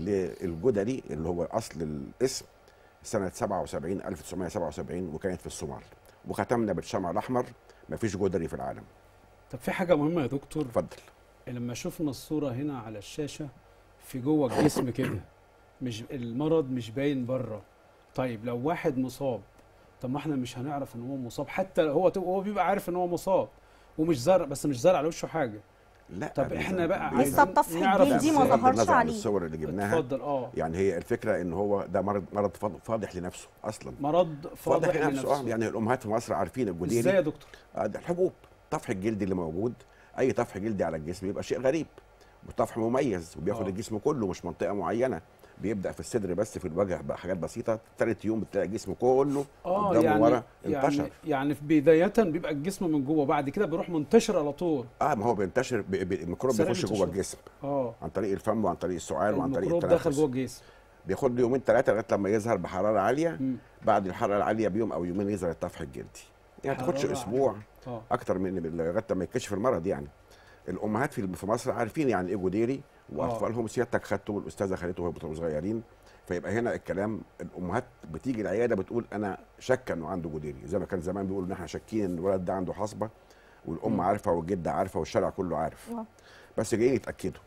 للجدري اللي هو اصل الاسم سنه 77 1977 وكانت في الصومال وختمنا بالشمع الاحمر مفيش جدري في العالم طب في حاجه مهمه يا دكتور اتفضل لما شفنا الصوره هنا على الشاشه في جوه الجسم كده مش المرض مش باين بره طيب لو واحد مصاب طب ما احنا مش هنعرف ان هو مصاب حتى لو هو هو بيبقى عارف ان هو مصاب ومش زرع بس مش زرع على وشه حاجه لا طب إحنا بقى بيظهر- لسه الطفح نعرف الجلدي ما إزاي؟ ظهرش بالنظر عن عليه الصور اللي جبناها اتفضل اه يعني هي الفكره ان هو ده مرض مرض فاض- فاضح لنفسه اصلا مرض فاضح فاضح لنفسه اه لنفسه يعني الامهات في مصر عارفين ازاي الجديري يا دكتور آه، ده الحبوب طفح الجلد اللي موجود اي طفح جلدي على الجسم يبقى شيء غريب وطفح مميز وبياخد آه. الجسم كله مش منطقه معينه بيبدا في الصدر بس في الوجه بقى حاجات بسيطه ثالث يوم بتلاقي الجسم كله اه قدام يعني وورا يعني انتشر يعني في بدايه بيبقى الجسم من جوه بعد كده بيروح منتشر على طول اه ما هو بينتشر ب- ب- الميكروب سريع بيخش جوه الانتشار. الجسم اه عن طريق الفم وعن طريق السعال وعن طريق الميكروب داخل التنفس جوه الجسم بياخد له يومين ثلاثه لغايه لما يظهر بحراره عاليه مم. بعد الحراره العاليه بيوم او يومين يظهر الطفح الجلدي يعني ما تاخدش حرارة اسبوع اه اكتر من لغايه لما يكتشف المرض يعني الامهات في في مصر عارفين يعني ايه جديري واطفالهم سيادتك خدته والاستاذه خدته وهو كانوا صغيرين فيبقى هنا الكلام الامهات بتيجي العياده بتقول انا شاكه انه عنده جديري زي ما كان زمان بيقولوا ان احنا شاكين ان الولد ده عنده حصبه والام مم. عارفه والجده عارفه والشارع كله عارف آه. بس جايين يتاكدوا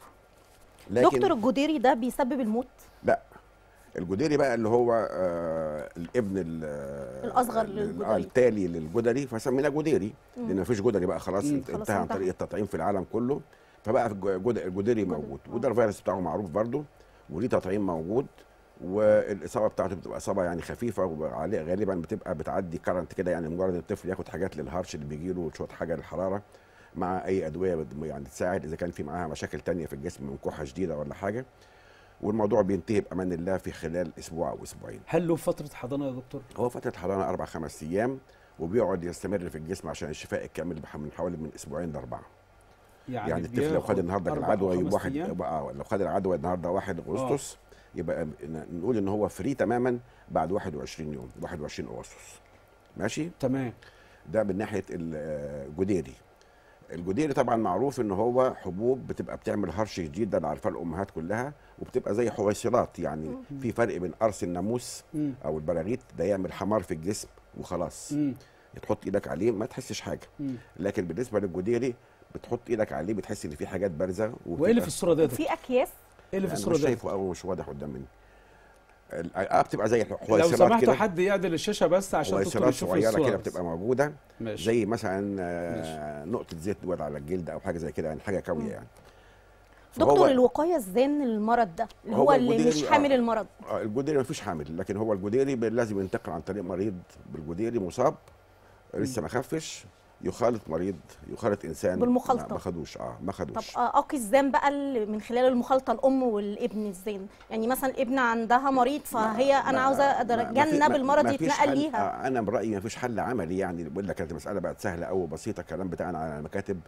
دكتور الجديري ده بيسبب الموت لا الجديري بقى اللي هو آه الابن ال- الأصغر ال- للجدري. آه التالي للجدري فسميناه جديري مم. لان مفيش جدري بقى خلاص مم. انت- خلاص انتهى عن انتهى. طريق التطعيم في العالم كله فبقى الج- جد- الجدري موجود آه. وده الفيروس بتاعه معروف برضه وليه تطعيم موجود والاصابه بتاعته بتبقى اصابه يعني خفيفه وعليه غالبا بتبقى بتعدي كرنت كده يعني مجرد الطفل ياخد حاجات للهرش اللي بيجي له شويه حاجه للحراره مع اي ادويه بت- يعني تساعد اذا كان في معاها مشاكل تانية في الجسم من كحه شديده ولا حاجه والموضوع بينتهي بامان الله في خلال اسبوع او اسبوعين هل له فتره حضانه يا دكتور هو فتره حضانه اربع خمس ايام وبيقعد يستمر في الجسم عشان الشفاء الكامل بح- من حوالي من اسبوعين لاربعه يعني, يعني الطفل لو بياخد خد النهارده أربع العدوى أو يوم خمس واحد أيام؟ يبقى لو خد العدوى النهارده 1 اغسطس يبقى ن- نقول ان هو فري تماما بعد 21 يوم 21 اغسطس ماشي تمام ده من ناحيه ال- الجديري الجديري طبعا معروف ان هو حبوب بتبقى بتعمل هرش جديد ده اللي عارفاه الامهات كلها وبتبقى زي حويصلات يعني في فرق بين قرص الناموس مم. او البراغيث ده يعمل حمار في الجسم وخلاص مم. تحط ايدك عليه ما تحسش حاجه مم. لكن بالنسبه للجديري بتحط ايدك عليه بتحس ان في حاجات بارزه وايه اللي في الصوره ده يا دكتور؟ في اكياس ايه اللي في يعني الصوره مش ده؟ شايفه قوي مش واضح قدام مني ال- اه بتبقى زي لو حويصلات سمحتوا كده حد يعدل الشاشه بس عشان الدكتور حويصلات يشوف صغيره الصوره كده بس. بتبقى موجوده ماشي زي مثلا آه نقطه زيت دوت على الجلد او حاجه زي كده يعني حاجه قويه يعني دكتور فهو- الوقايه ازاي من المرض ده اللي هو هو اللي الجديري، مش آه. حامل المرض آه، الجديري ما فيش حامل لكن هو الجديري ب- لازم ينتقل عن طريق مريض بالجديري مصاب لسه ما خفش يخالط مريض يخالط انسان بالمخالطة. ما- ما خدوش اه ما طب خدوش آه، اقي الزام بقى ال- من خلال المخالطه الام والابن ازاي يعني مثلا الابن عندها مريض فهي انا ما- عاوزه ما- ما في- اتجنب ما- المرض ما فيش يتنقل حل- ليها آه، انا برايي ما فيش حل عملي يعني بقول لك كانت المساله بقت سهله او بسيطه الكلام بتاعنا على المكاتب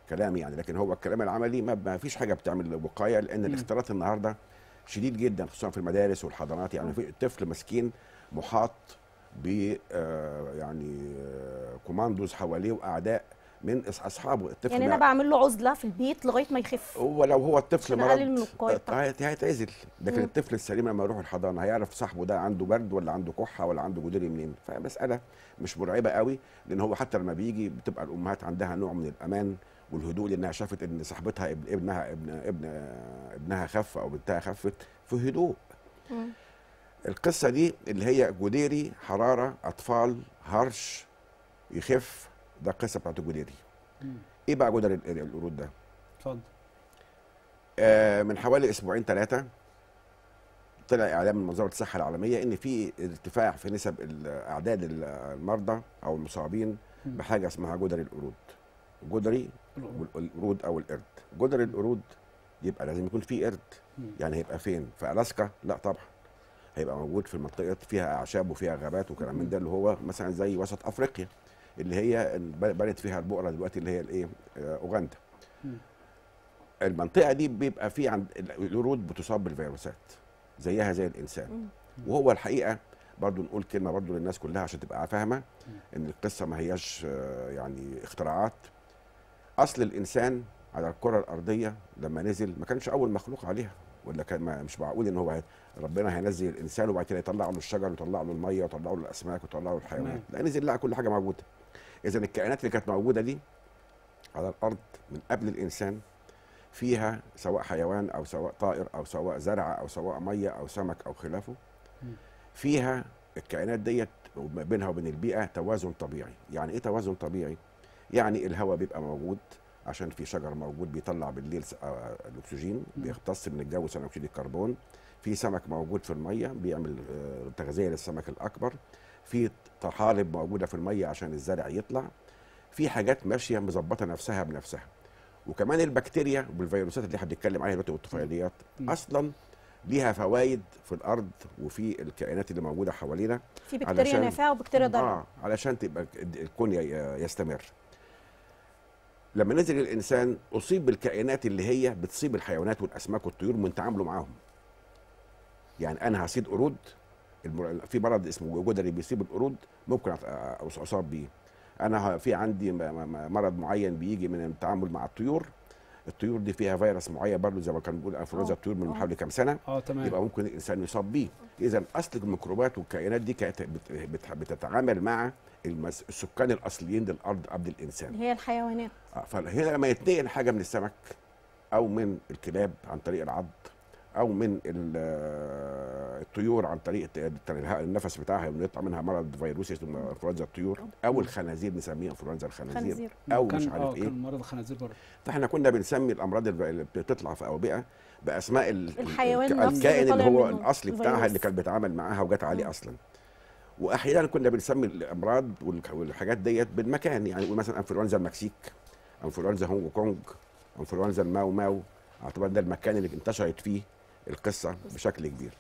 كلام يعني لكن هو الكلام العملي ما, ما فيش حاجه بتعمل وقايه لان الاختلاط النهارده شديد جدا خصوصا في المدارس والحضانات يعني في طفل مسكين محاط ب آه، يعني آه، كوماندوز حواليه واعداء من أص- اصحابه الطفل يعني ده- انا بعمل له عزله في البيت لغايه ما يخف هو لو هو الطفل عشان أقلل من الوقاية مرض بتاعته. هيت- هيتعزل لكن مم. الطفل السليم لما يروح الحضانه هيعرف صاحبه ده عنده برد ولا عنده كحه ولا عنده جدري منين فمساله مش مرعبه قوي لان هو حتى لما بيجي بتبقى الامهات عندها نوع من الامان والهدوء لانها شافت ان صاحبتها ابن ابنها ابن ابن ابنها خف او بنتها خفت في هدوء مم. القصه دي اللي هي جديري حراره اطفال هرش يخف ده القصه بتاعت الجديري مم. ايه بقى جدري ال- القرود ده اتفضل آه، من حوالي اسبوعين ثلاثه طلع اعلان من منظمه الصحه العالميه ان في ارتفاع في نسب ال- اعداد ال- المرضى او المصابين مم. بحاجه اسمها جدري القرود جدري والقرود او القرد جدري القرود يبقى لازم يكون في قرد مم. يعني هيبقى فين في الاسكا لا طبعا هيبقى موجود في المنطقه فيها اعشاب وفيها غابات وكلام من ده اللي هو مثلا زي وسط افريقيا اللي هي بنت فيها البقره دلوقتي اللي هي الايه آه، اوغندا مم. المنطقه دي بيبقى في عند القرود بتصاب بالفيروسات زيها زي الانسان مم. وهو الحقيقه برضو نقول كلمه برضو للناس كلها عشان تبقى فاهمه ان القصه ما هياش آه، يعني اختراعات اصل الانسان على الكره الارضيه لما نزل ما كانش اول مخلوق عليها ولا كان ما مش معقول ان هو هي- ربنا هينزل الانسان وبعد كده يطلع له الشجر ويطلع له الميه ويطلع له الاسماك ويطلع له الحيوانات تمام. لا نزل لها كل حاجه موجوده اذا الكائنات اللي كانت موجوده دي على الارض من قبل الانسان فيها سواء حيوان او سواء طائر او سواء زرع او سواء ميه او سمك او خلافه مم. فيها الكائنات ديت وما بينها وبين البيئه توازن طبيعي يعني ايه توازن طبيعي يعني الهواء بيبقى موجود عشان في شجر موجود بيطلع بالليل س- آه، الاكسجين مم. بيختص من الجو ثاني اكسيد الكربون في سمك موجود في الميه بيعمل آه، تغذيه للسمك الاكبر في طحالب موجوده في الميه عشان الزرع يطلع في حاجات ماشيه مظبطه نفسها بنفسها وكمان البكتيريا والفيروسات اللي احنا بنتكلم عليها دلوقتي والطفيليات مم. اصلا ليها فوائد في الارض وفي الكائنات اللي موجوده حوالينا في بكتيريا علشان- نافعه وبكتيريا ضاره اه علشان تبقى الكون ي- يستمر لما نزل الانسان اصيب بالكائنات اللي هي بتصيب الحيوانات والاسماك والطيور من تعامله معاهم يعني انا هصيد قرود المر- في مرض اسمه جدري بيصيب القرود ممكن أت- أص- اصاب بيه انا ه- في عندي م- م- مرض معين بيجي من التعامل مع الطيور الطيور دي فيها فيروس معين برضه زي ما كان بيقول انفلونزا آه، الطيور من آه. حوالي كام سنه اه تمام يبقى ممكن الانسان يصاب بيه اذا اصل الميكروبات والكائنات دي كانت بت- بت- بتتعامل مع المس... السكان الاصليين للارض قبل الانسان اللي هي الحيوانات آه، فهنا لما يتنقل حاجه من السمك او من الكلاب عن طريق العض او من ال- آه، الطيور عن طريق الت- الت- الهواء- النفس بتاعها يطلع منها مرض فيروسي اسمه انفلونزا الطيور او الخنازير نسميه انفلونزا الخنازير خنزير او كان مش اه عارف ايه كان مرض الخنازير برضه فاحنا كنا بنسمي الامراض الب- اللي بتطلع في اوبئه باسماء ال- ال- الحيوان الك- نفسه اللي الكائن اللي طالع هو منه الاصلي بتاعها الفيروس. اللي كان بيتعامل معاها وجات عليه مم. اصلا واحيانا كنا بنسمي الامراض والك- والحاجات ديت بالمكان يعني نقول مثلا انفلونزا المكسيك انفلونزا هونج كونج انفلونزا الماو ماو اعتبر ده المكان اللي انتشرت فيه القصه بشكل كبير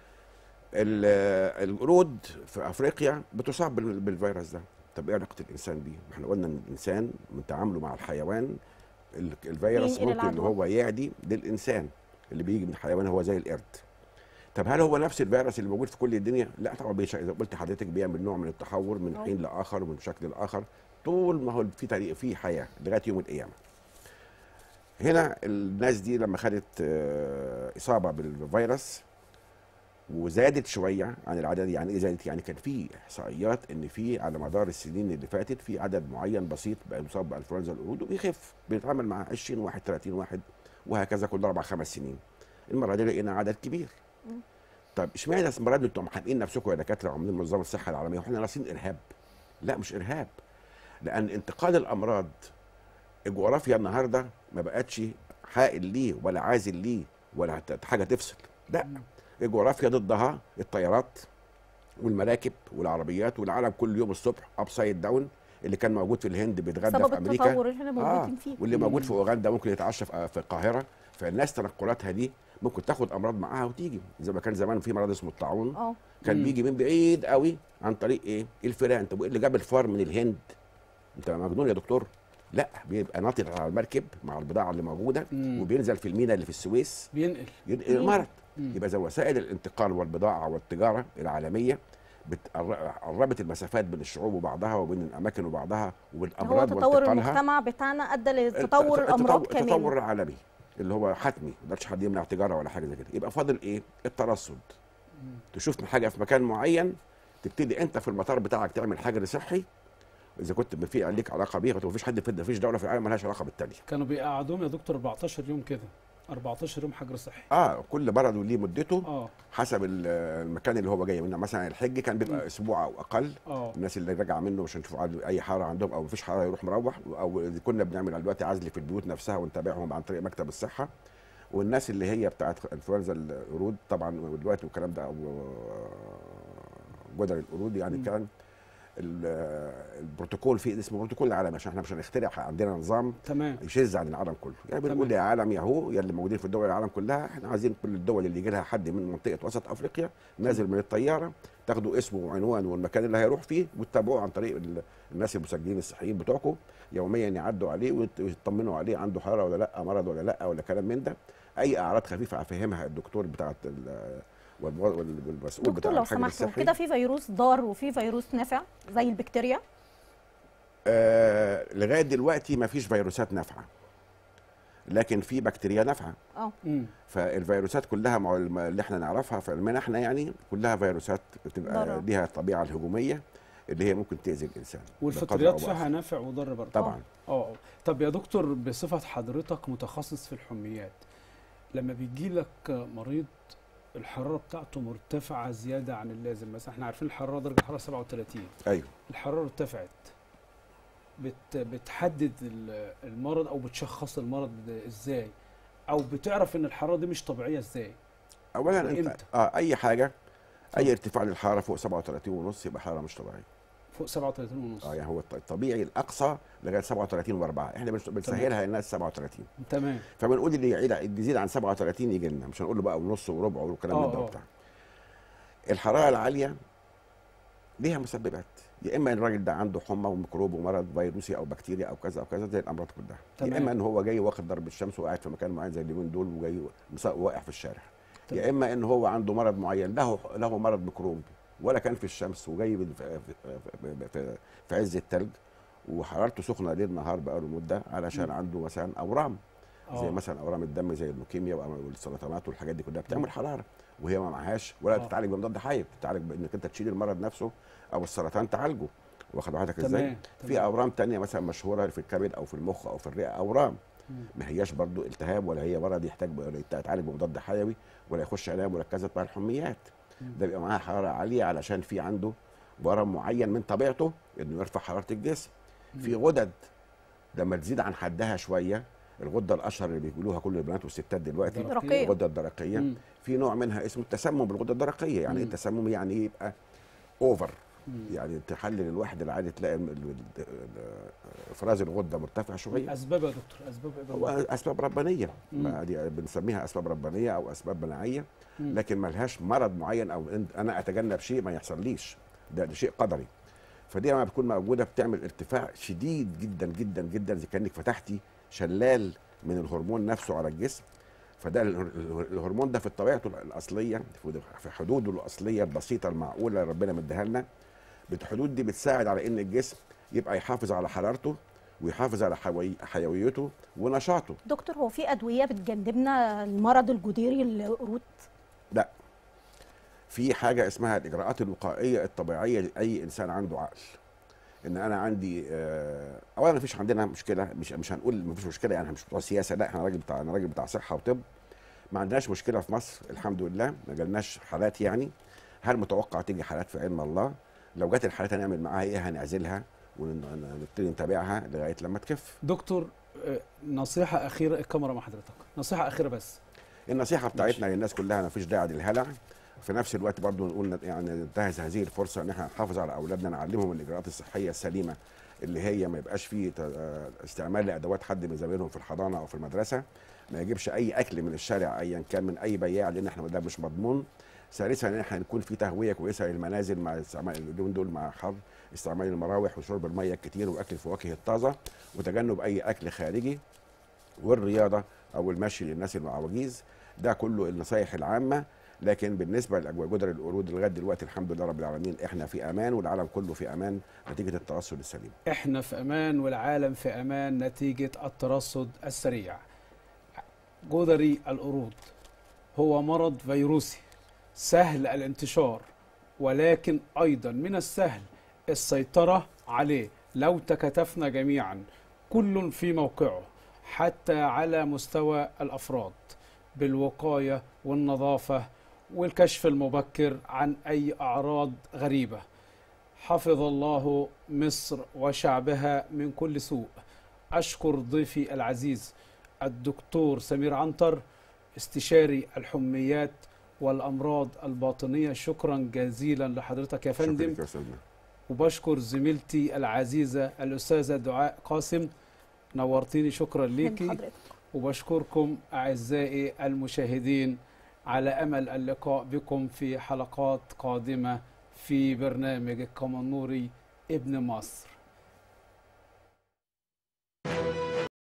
ال- القرود في افريقيا بتصاب بال- بالفيروس ده طب ايه علاقه الانسان بيه؟ احنا قلنا ان الانسان من تعامله مع الحيوان ال- الفيروس بينقل ممكن ان العدوى. هو يعدي للانسان اللي بيجي من الحيوان هو زي القرد طب هل هو نفس الفيروس اللي موجود في كل الدنيا؟ لا طبعا بيش... زي ما قلت لحضرتك بيعمل نوع من التحور من أه. حين لاخر ومن شكل لاخر طول ما هو في طريق في حياه لغايه يوم القيامه. هنا الناس دي لما خدت آه، اصابه بالفيروس وزادت شويه عن العدد يعني ايه زادت يعني كان في احصائيات ان في على مدار السنين اللي فاتت في عدد معين بسيط بقى يصاب بانفلونزا القرود وبيخف بيتعامل مع 20 واحد 30 واحد وهكذا كل اربع خمس سنين المره دي لقينا عدد كبير مم. طب اشمعنى المره دي انتم محققين نفسكم يا دكاتره وعاملين منظمه الصحه العالميه واحنا ناقصين ارهاب لا مش ارهاب لان انتقال الامراض الجغرافيا النهارده ما بقتش حائل ليه ولا عازل ليه ولا هت- حاجه تفصل لا الجغرافيا ضدها الطيارات والمراكب والعربيات والعالم كل يوم الصبح ابسايد داون اللي كان موجود في الهند بيتغدى بسبب في امريكا التطور اللي احنا موجودين فيه واللي مم. موجود في اوغندا ممكن يتعشى في في القاهره فالناس تنقلاتها دي ممكن تاخد امراض معاها وتيجي زي ما كان زمان في مرض اسمه الطاعون اه كان مم. بيجي من بعيد قوي عن طريق ايه الفئران طب وايه اللي جاب الفار من الهند انت مجنون يا دكتور لا بيبقى ناطط على المركب مع البضاعه اللي موجوده مم. وبينزل في الميناء اللي في السويس بينقل ينقل مم. المرض مم. يبقى زي وسائل الانتقال والبضاعه والتجاره العالميه بت- قربت المسافات بين الشعوب وبعضها وبين الاماكن وبعضها هو والامراض تطور وانتقالها المجتمع بتاعنا ادى الت- لتطور الت- الامراض التطور- كمان التطور العالمي اللي هو حتمي ما يقدرش حد يمنع تجاره ولا حاجه زي كده يبقى فاضل ايه الترصد مم. تشوف حاجه في مكان معين تبتدي انت في المطار بتاعك تعمل حجر صحي اذا كنت في ليك علاقه بيه ما فيش حد في مفيش دوله في العالم مالهاش علاقه بالتانيه كانوا بيقعدوهم يا دكتور 14 يوم كده 14 يوم حجر صحي اه كل بلد وليه مدته اه حسب ال- المكان اللي هو جاي منه مثلا الحج كان مم. بيبقى اسبوع او اقل اه الناس اللي راجعه منه مش هنشوف عاد- اي حاره عندهم او مفيش حاره يروح مروح او إذا كنا بنعمل دلوقتي عزل في البيوت نفسها ونتابعهم عن طريق مكتب الصحه والناس اللي هي بتاعت انفلونزا القرود طبعا دلوقتي والكلام ده او جدر القرود يعني مم. كان ال- البروتوكول في اسمه بروتوكول العالمي عشان احنا مش هنخترع عندنا نظام تمام يشذ عن العالم كله يعني بنقول تمام. يا عالم يا هو يا اللي موجودين في دول العالم كلها احنا عايزين كل الدول اللي يجي لها حد من منطقه وسط افريقيا نازل من الطياره تاخدوا اسمه وعنوانه والمكان اللي هيروح فيه وتتابعوه عن طريق ال- الناس المسجلين الصحيين بتوعكم يوميا يعدوا عليه ويت- ويطمنوا عليه عنده حراره ولا لا مرض ولا لا ولا كلام من ده اي اعراض خفيفه افهمها الدكتور بتاعت ال- والمو- وال- والمسؤول بتاع دكتور لو الحجر سمحت الصحي كده في فيروس ضار وفي فيروس نافع زي البكتيريا آه لغايه دلوقتي ما فيش فيروسات نافعه لكن في بكتيريا نافعه اه مم. فالفيروسات كلها مع الم- اللي احنا نعرفها في علمنا احنا يعني كلها فيروسات بتبقى ضارة. ليها الطبيعه الهجوميه اللي هي ممكن تاذي الانسان والفطريات بقدر أو فيها نافع وضر برضه طبعا اه اه طب يا دكتور بصفة حضرتك متخصص في الحميات لما بيجي لك مريض الحرارة بتاعته مرتفعة زيادة عن اللازم مثلا احنا عارفين الحرارة درجة الحرارة 37 ايوه الحرارة ارتفعت بت بتحدد ال- المرض او بتشخص المرض ده ازاي او بتعرف ان الحرارة دي مش طبيعية ازاي اولا انت وإمتى؟ اه اي حاجه اتفضل. اي ارتفاع للحراره فوق 37 ونص يبقى حراره مش طبيعيه فوق 37 ونص اه يعني هو الط- الطبيعي الاقصى لغايه 37 و4 احنا بنس- بنسهلها للناس 37 تمام فبنقول اللي يعيد اللي يزيد عن 37 يجي لنا مش هنقول له بقى ونص وربع والكلام آه، من ده آه. وبتاع الحراره العاليه ليها مسببات يا اما ان الراجل ده عنده حمى وميكروب ومرض فيروسي او بكتيريا او كذا او كذا زي الامراض كلها تمام. يا اما ان هو جاي واخد ضرب الشمس وقاعد في مكان معين زي اليومين دول وجاي مص- واقع في الشارع تمام. يا اما ان هو عنده مرض معين له له مرض ميكروب ولا كان في الشمس وجاي في, في, في, في, في عز التلج وحرارته سخنه ليل نهار بقى له مده علشان مم. عنده مثلا اورام زي اه مثلا اورام الدم زي اللوكيميا والسرطانات والحاجات دي كلها بتعمل حراره وهي ما معهاش ولا آه. تتعالج بمضاد حيوي بتتعالج بانك انت تشيل المرض نفسه او السرطان تعالجه واخد حضرتك ازاي تمام في تمام. اورام تانية مثلا مشهوره في الكبد او في المخ او في الرئه اورام مم. ما هياش برضو التهاب ولا هي مرض يحتاج ب- يتعالج بمضاد حيوي ولا يخش عنايه مركزه بتاع الحميات مم. ده بيبقى معاه حراره عاليه علشان في عنده ورم معين من طبيعته انه يرفع حراره الجسم في غدد لما تزيد عن حدها شويه الغده الاشهر اللي بيقولوها كل البنات والستات دلوقتي درقية. الغده الدرقيه مم. في نوع منها اسمه التسمم بالغده الدرقيه يعني مم. ايه التسمم يعني إيه يبقى اوفر مم. يعني تحلل الواحد العادي تلاقي ال- ال- ال- افراز الغده مرتفع شويه اسباب يا دكتور اسباب ايه هو بالظبط؟ اسباب ربانيه مم. ما دي بنسميها اسباب ربانيه او اسباب مناعيه مم. لكن ملهاش مرض معين او إن- انا اتجنب شيء ما يحصليش ده, ده شيء قدري فدي لما بتكون موجوده بتعمل ارتفاع شديد جدا جدا جدا زي كانك فتحتي شلال من الهرمون نفسه على الجسم فده ال- ال- الهرمون ده في طبيعته الاصليه في حدوده الاصليه البسيطه المعقوله اللي ربنا مديها لنا الحدود دي بتساعد على ان الجسم يبقى يحافظ على حرارته ويحافظ على حيوي- حيويته ونشاطه دكتور هو في ادويه بتجنبنا المرض الجديري القرود لا في حاجه اسمها الاجراءات الوقائيه الطبيعيه لاي انسان عنده عقل ان انا عندي آه، اولا ما فيش عندنا مشكله مش مش هنقول ما فيش مشكله يعني احنا مش بتوع سياسه لا احنا راجل بتاع انا راجل بتاع صحه وطب ما عندناش مشكله في مصر الحمد لله ما جالناش حالات يعني هل متوقع تيجي حالات في علم الله لو جت الحالات هنعمل معاها ايه هنعزلها ونبتدي نتابعها لغايه لما تخف دكتور آه، نصيحة أخيرة الكاميرا مع حضرتك نصيحة أخيرة بس النصيحه بتاعتنا للناس كلها ما فيش داعي للهلع في نفس الوقت برضو نقول يعني ننتهز هذه الفرصه ان احنا نحافظ على اولادنا نعلمهم الاجراءات الصحيه السليمه اللي هي ما يبقاش فيه ت- آه، استعمال لادوات حد من زمايلهم في الحضانه او في المدرسه ما يجيبش اي اكل من الشارع ايا كان من اي بياع لان احنا ده مش مضمون ثالثا ان احنا نكون في تهويه كويسه للمنازل مع استعمال اليومين دول مع حر استعمال المراوح وشرب الميه الكتير واكل الفواكه الطازه وتجنب اي اكل خارجي والرياضه او المشي للناس العواجيز ده كله النصايح العامه لكن بالنسبه لجدر القرود لغايه دلوقتي الحمد لله رب العالمين احنا في امان والعالم كله في امان نتيجه الترصد السليم احنا في امان والعالم في امان نتيجه الترصد السريع جدري القرود هو مرض فيروسي سهل الانتشار ولكن ايضا من السهل السيطره عليه لو تكاتفنا جميعا كل في موقعه حتى على مستوى الافراد بالوقايه والنظافه والكشف المبكر عن اي اعراض غريبه حفظ الله مصر وشعبها من كل سوء اشكر ضيفي العزيز الدكتور سمير عنتر استشاري الحميات والامراض الباطنيه شكرا جزيلا لحضرتك يا شكرا فندم لك يا استاذنا وبشكر زميلتي العزيزه الاستاذه دعاء قاسم نورتيني شكرا من ليكي حضرتك وبشكركم أعزائي المشاهدين على أمل اللقاء بكم في حلقات قادمة في برنامج الكمنوري ابن مصر